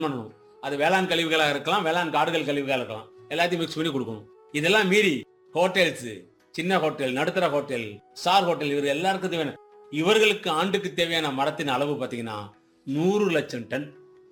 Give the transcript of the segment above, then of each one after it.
பண்ணணும் அது வேளாண் கழிவுகளாக இருக்கலாம் வேளாண் காடுகள் கழிவுகளாக இருக்கலாம் எல்லாத்தையும் மிக்ஸ் பண்ணி கொடுக்கணும் இதெல்லாம் மீறி ஹோட்டல்ஸ் சின்ன ஹோட்டல் நடுத்தர ஹோட்டல் ஸ்டார் ஹோட்டல் இவர் எல்லாருக்கும் தேவையான இவர்களுக்கு ஆண்டுக்கு தேவையான மரத்தின் அளவு பார்த்தீங்கன்னா நூறு லட்சம் டன்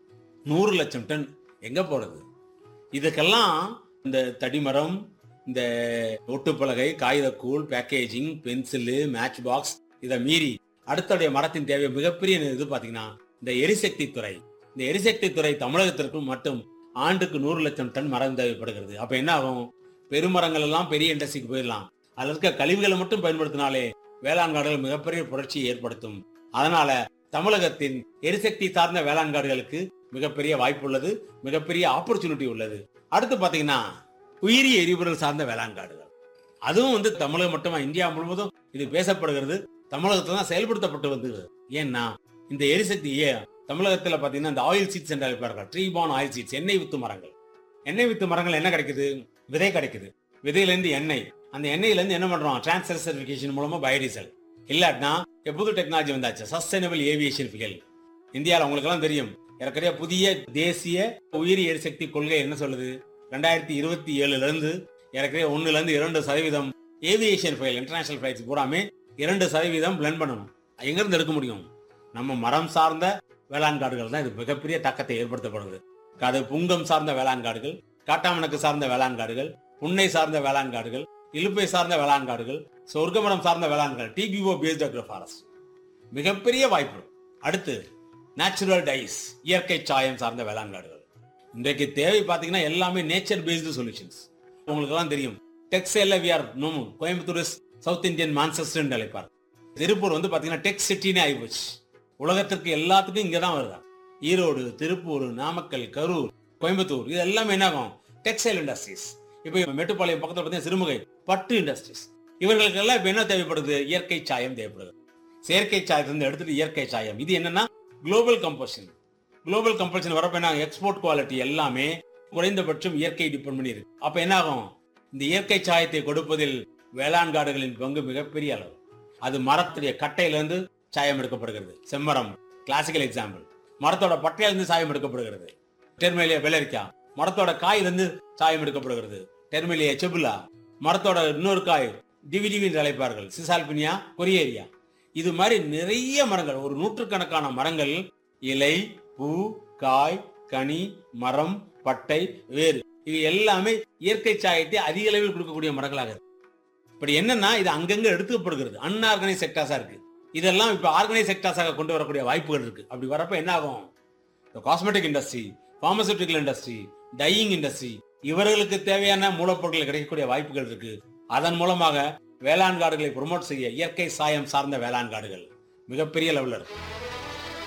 நூறு லட்சம் டன் எங்க போறது இதுக்கெல்லாம் இந்த தடிமரம் இந்த ஒட்டுப்பலகை காகிதக்கூழ் பேக்கேஜிங் பென்சிலு மேட்ச் பாக்ஸ் இதை மீறி அடுத்தடைய மரத்தின் தேவை மிகப்பெரிய இது பாத்தீங்கன்னா இந்த எரிசக்தி துறை இந்த எரிசக்தி துறை தமிழகத்திற்கு மட்டும் ஆண்டுக்கு நூறு லட்சம் டன் மரம் தேவைப்படுகிறது அப்ப என்ன ஆகும் பெருமரங்கள் எல்லாம் பெரிய இண்டஸ்ட்ரிக்கு போயிடலாம் அதுல இருக்க கழிவுகளை மட்டும் பயன்படுத்தினாலே வேளாண் காடுகள் மிகப்பெரிய புரட்சியை ஏற்படுத்தும் அதனால தமிழகத்தின் எரிசக்தி சார்ந்த வேளாண் காடுகளுக்கு மிகப்பெரிய வாய்ப்பு உள்ளது மிகப்பெரிய ஆப்பர்ச்சுனிட்டி உள்ளது அடுத்து பாத்தீங்கன்னா உயிரி எரிபொருள் சார்ந்த வேளாண் காடுகள் அதுவும் வந்து தமிழகம் மட்டுமா இந்தியா முழுவதும் இது பேசப்படுகிறது தமிழகத்துல தான் செயல்படுத்தப்பட்டு வந்தது ஏன்னா இந்த எரிசக்தி ஏ- தமிழகத்துல பாத்தீங்கன்னா இந்த ஆயில் சீட்ஸ் என்று அழைப்பார்கள் ட்ரீ பான் ஆயில் சீட்ஸ் எண்ணெய் வித்து மரங்கள் எண்ணெய் வித்து மரங்கள் என்ன கிடைக்குது விதை கிடைக்குது விதையில இருந்து எண்ணெய் அந்த எண்ணெயில இருந்து என்ன பண்றோம் டிரான்ஸ்ஃபர் சர்டிபிகேஷன் மூலமா பயோடீசல் இல்லாட்டினா இப்ப புது டெக்னாலஜி வந்தாச்சு சஸ்டைனபிள் ஏவியேஷன் ஃபிகல் இந்தியாவில் உங்களுக்கு எல்லாம் தெரியும் ஏற்கனவே புதிய தேசிய உயிரி எரிசக்தி கொள்கை என்ன சொல்லுது ரெண்டாயிரத்தி இருபத்தி ஏழுல இருந்து ஏற்கனவே ஒண்ணுல இருந்து இரண்டு சதவீதம் ஏவியேஷன் ஃபைல் இன்டர்நேஷனல் ஃபிளைட்ஸ் பூராமே இரண்டு சதவீதம் பிளண்ட் பண்ணணும் எங்க இருந்து எடுக்க முடியும் நம்ம மரம் சார்ந்த வேளாண் காடுகள் தான் இது மிகப்பெரிய தாக்கத்தை ஏற்படுத்தப்படுது அது புங்கம் சார்ந்த வேளாண் காடுகள் காட்டாமணக்கு சார்ந்த வேளாண் காடுகள் புன்னை சார்ந்த வேளாண் காடுகள் இலுப்பை சார்ந்த வேளாண் காடுகள் சொர்க்கமரம் சார்ந்த வேளாண் காடு டிபிஓ பேஸ்ட் அக்ரோ ஃபாரஸ்ட் மிகப்பெரிய வாய்ப்பு அடுத்து நேச்சுரல் டைஸ் இயற்கை சாயம் சார்ந்த வேளாண் காடுகள் இன்றைக்கு தேவை பார்த்தீங்கன்னா எல்லாமே நேச்சர் பேஸ்டு சொல்யூஷன்ஸ் உங்களுக்கு எல்லாம் தெரியும் டெக்ஸ்டைல வி ஆர் நோமு கோயம்புத்தூர் சவுத் இந்தியன் மான்செஸ்டர் அழைப்பார் திருப்பூர் வந்து பார்த்தீங்கன்னா டெக் சிட்டினே ஆகிப்போச்சு உலகத்திற்கு எல்லாத்துக்கும் இங்கே தான் வருதா ஈரோடு திருப்பூர் நாமக்கல் கரூர் கோயம்புத்தூர் இது எல்லாமே என்ன ஆகும் டெக்ஸ்டைல் இண்டஸ்ட்ரீஸ் இப்போ மேட்டுப்பாளையம் பக்கத்தில் பார்த்தீங்கன்னா சிறுமுகை பட்டு இண்டஸ்ட்ரீஸ் இவர்களுக்கு எல்லாம் இப்போ என்ன தேவைப்படுது இயற்கை சாயம் தேவைப்படுது செயற்கை சாயத்திலிருந்து எடுத்துட்டு இயற்கை சாயம் இது என்னன்னா குளோபல் கம்பல்ஷன் குளோபல் கம்பல்ஷன் வரப்ப என்ன எக்ஸ்போர்ட் குவாலிட்டி எல்லாமே குறைந்தபட்சம் இயற்கை டிபெண்ட் பண்ணி இருக்கு அப்ப என்ன ஆகும் இந்த இயற்கை சாயத்தை கொடுப்பதில் வேளாண் காடுகளின் பங்கு மிகப்பெரிய அளவு அது மரத்துடைய கட்டையிலிருந்து சாயம் எடுக்கப்படுகிறது செம்மரம் கிளாசிக்கல் எக்ஸாம்பிள் மரத்தோட பட்டையிலிருந்து சாயம் எடுக்கப்படுகிறது டெர்மேலியா வெள்ளரிக்கா மரத்தோட காயிலிருந்து சாயம் எடுக்கப்படுகிறது டெர்மேலியா செபுலா மரத்தோட இன்னொரு காய் டிவிடிவி என்று அழைப்பார்கள் சிசால்பினியா கொரியேரியா இது மாதிரி நிறைய மரங்கள் ஒரு நூற்றுக்கணக்கான மரங்கள் இலை பூ காய் கனி மரம் பட்டை வேறு இது எல்லாமே இயற்கை சாயத்தை அதிக அளவில் கொடுக்கக்கூடிய மரங்களாக இருக்கு இப்படி என்னன்னா இது அங்கங்க எடுத்துக்கப்படுகிறது அன்ஆர்கனைஸ் செக்டாஸா இருக்கு இதெல்லாம் இப்ப ஆர்கனைஸ் செக்டாஸாக கொண்டு வரக்கூடிய வாய்ப்புகள் இருக்கு அப்படி வரப்ப என்ன ஆகும் cosmetic industry pharmaceutical industry dyeing industry இவர்களுக்கு தேவையான மூலப்பொருட்கள் கிடைக்கக்கூடிய வாய்ப்புகள் இருக்கு அதன் மூலமாக வேளாண் காடுகளை ப்ரொமோட் செய்ய இயற்கை சாயம் சார்ந்த வேளாண் காடுகள் மிகப்பெரிய லெவலில் இருக்கு